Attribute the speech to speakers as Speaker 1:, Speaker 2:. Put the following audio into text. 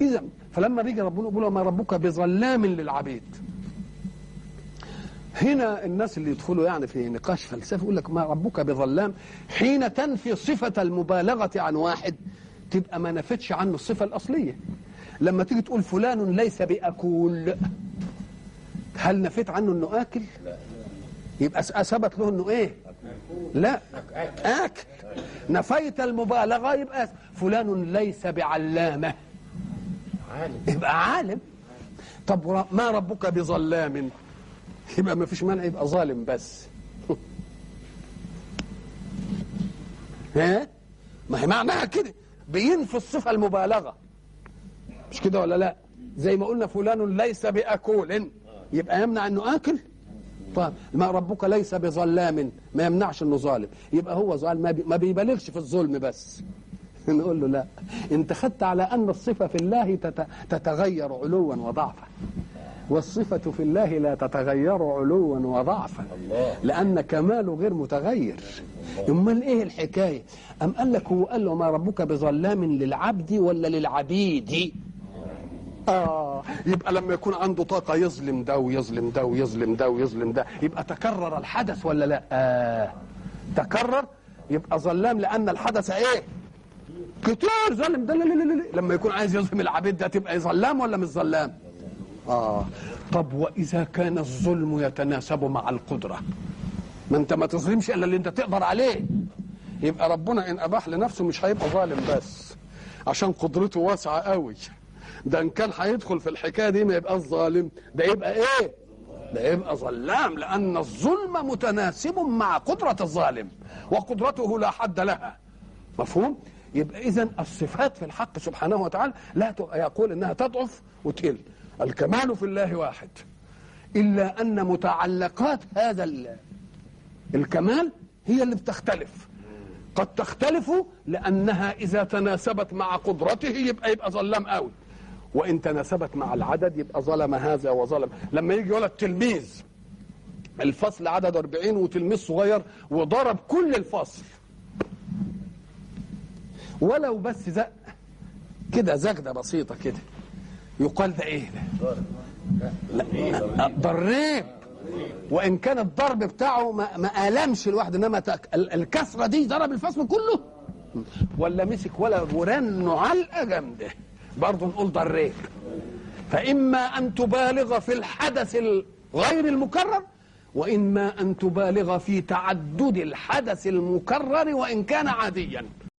Speaker 1: اذا فلما بيجي ربنا يقول ما ربك بظلام للعبيد هنا الناس اللي يدخلوا يعني في نقاش فلسفي يقول لك ما ربك بظلام حين تنفي صفة المبالغة عن واحد تبقى ما نفتش عنه الصفة الأصلية لما تيجي تقول فلان ليس بأكول هل نفيت عنه انه آكل يبقى ثبت له انه ايه لا آكل نفيت المبالغة يبقى فلان ليس بعلامة يبقى عالم طب ما ربك بظلام يبقى ما فيش مانع يبقى ظالم بس ها ما هي معناها كده بينفي الصفه المبالغه مش كده ولا لا زي ما قلنا فلان ليس باكول يبقى يمنع انه اكل طيب ما ربك ليس بظلام ما يمنعش انه ظالم يبقى هو ظالم ما, بي ما بيبالغش في الظلم بس نقول له لا انت خدت على ان الصفه في الله تتغير علوا وضعفا والصفة في الله لا تتغير علوا وضعفا لأن كماله غير متغير أمال إيه الحكاية أم قال لك هو قال له ما ربك بظلام للعبد ولا للعبيد آه يبقى لما يكون عنده طاقة يظلم ده ويظلم ده ويظلم ده ويظلم ده يبقى تكرر الحدث ولا لا آه تكرر يبقى ظلام لأن الحدث إيه كتير ظلم ده لا لا لا لما يكون عايز يظلم العبيد ده تبقى ظلام ولا مش ظلام آه طب وإذا كان الظلم يتناسب مع القدرة ما أنت ما تظلمش إلا اللي أنت تقدر عليه يبقى ربنا إن أباح لنفسه مش هيبقى ظالم بس عشان قدرته واسعة قوي ده إن كان هيدخل في الحكاية دي ما يبقى ظالم ده يبقى إيه ده يبقى ظلام لأن الظلم متناسب مع قدرة الظالم وقدرته لا حد لها مفهوم يبقى إذا الصفات في الحق سبحانه وتعالى لا يقول إنها تضعف وتقل الكمال في الله واحد إلا أن متعلقات هذا الكمال هي اللي بتختلف قد تختلف لأنها إذا تناسبت مع قدرته يبقى يبقى ظلام قوي وإن تناسبت مع العدد يبقى ظلم هذا وظلم لما يجي ولد تلميذ الفصل عدد 40 وتلميذ صغير وضرب كل الفصل ولو بس زق كده زغده بسيطه كده يقال ده ايه ده لا ضريب وان كان الضرب بتاعه ما, ما المش الواحد انما تك... الكسره دي ضرب الفصل كله ولا مسك ولا وران علقه جامده برضه نقول ضريب فاما ان تبالغ في الحدث غير المكرر واما ان تبالغ في تعدد الحدث المكرر وان كان عاديا